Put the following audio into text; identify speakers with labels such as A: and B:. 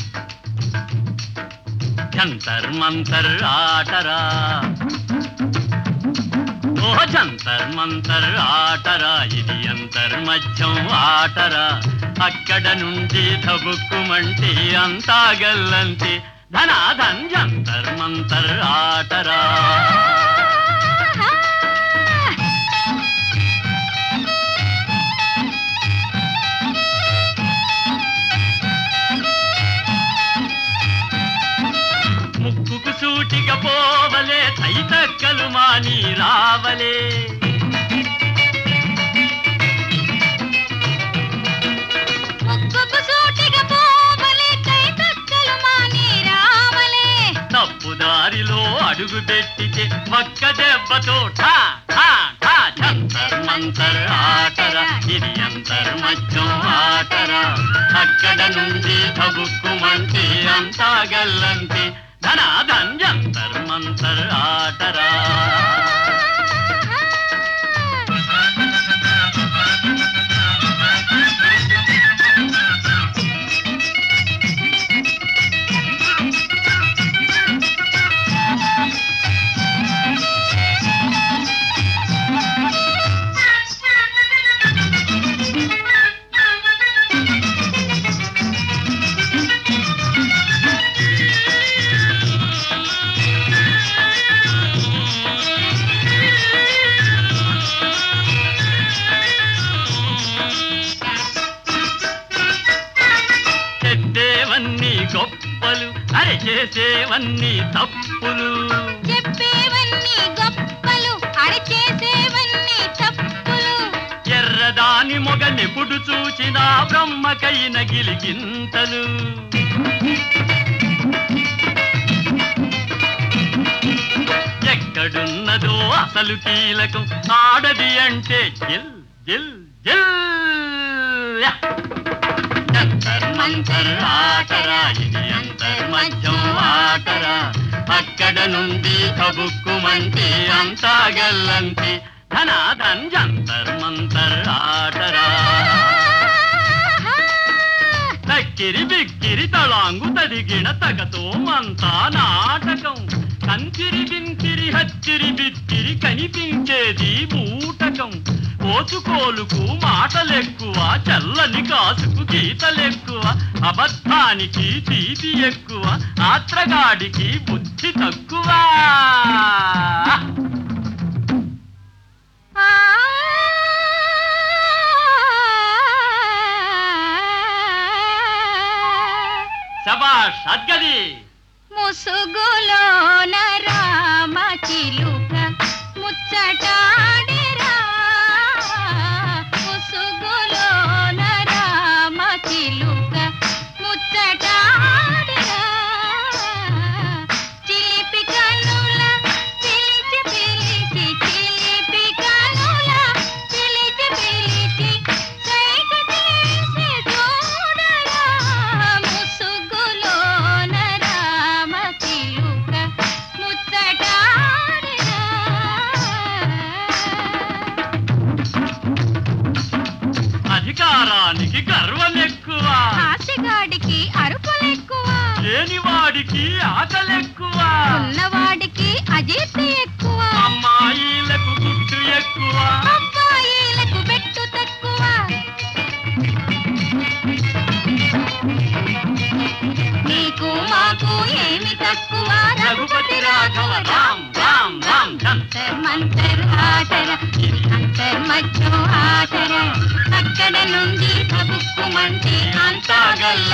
A: జంతర్ మంతర్ ఆటరా ఓ జంతర్ మంతర్ ఆటరా ఇది అంతర్మధ్యం ఆటరా అక్కడ నుండి తబుక్కుమంటే అంతా గల్లంతే ధనాధన్ జంతర్ మంతర్ ఆటరా ముక్కుకు సూటిగా పోవలే తైతక్కలు మాని రావలే
B: ముక్కుకు సూటిగా పోవలే కై తక్కలు మాని రావలే
A: తప్పుదారిలో అడుగు పెట్టితే ఒక్క దెబ్బతో ఠా ఠా ఠా జంతర్ మంతర్ ఆటరా ఇది అంతర్మధ్యం ఆటరా అక్కడ నుండి తబుక్కుమంటే అంతా గల్లంతే ధనాధన్ జంతర్ మంతర్ ఆటరా చెప్పేవన్నీ గొప్పలు అరే చేసేవన్నీ తప్పులు
B: చెప్పేవన్నీ గొప్పలు అరచేసేవన్నీ తప్పులు
A: ఎర్రదాని మొగ నెపుడు చూచిన బ్రహ్మకైన గిలిగింతలు ఎక్కడున్నదో అసలు కీలకం ఆడది అంటే జిల్ జిల్ జిల్ యా! జంతర్ మంతర్ ఆటరా ఇది అంతర్మధ్యం ఆటరా అక్కడ నుండి కబుక్కుమంటే అంతా గల్లంతే ధనాధన్ జంతర్ మంతర్ ఆటరా తక్కిరి బిక్కిరి తళాంగు తదిగిన తగతో మంతా నాటకం కంకిరి బింకిరి హచ్చిరి బిక్కిరి కనిపించేది బూటకం కోచుకోలుకు మాటలెక్కువ చల్లని కాసుకు గీతలెక్కువ అబద్ధానికి తీపి ఎక్కువ ఆత్రగాడికి బుద్ధి తక్కువ
B: ఆ
A: శబాష్ అద్గది
B: ముసుగులోన రామ చిలుక ముచ్చటాడెరా ముసుగులోన రామ చిలుక ముచ్చటాడెరా చిలిపి కనుల పిలిచి పిలిచి చిలిపి కనుల పిలిచి పిలిచి కైక చేసి చూడరా ముసుగులోన రామ చిలుక ముచ్చటాడెరా
A: అధికారానికి గర్వం ఎక్కువ
B: ఆశగాడికి అరుపులెక్కువ
A: లేనివాడికి ఆకలెక్కువ
B: ఉన్నవాడికి అజీర్తి ఎక్కువ
A: అమ్మాయిలకు గుట్టు ఎక్కువ
B: అబ్బాయిలకు బెట్టు తక్కువ నీకు మాకు ఏమి తక్కువ
A: రఘుపతి రాఘవ రామ్ రామ్ రామ్ జంతర్
B: మంతర్ ఆటర ఇది అంతర్మధ్యం ఆటర అక్కడ నుండి కబుక్కుమంటే అంతా గల్ల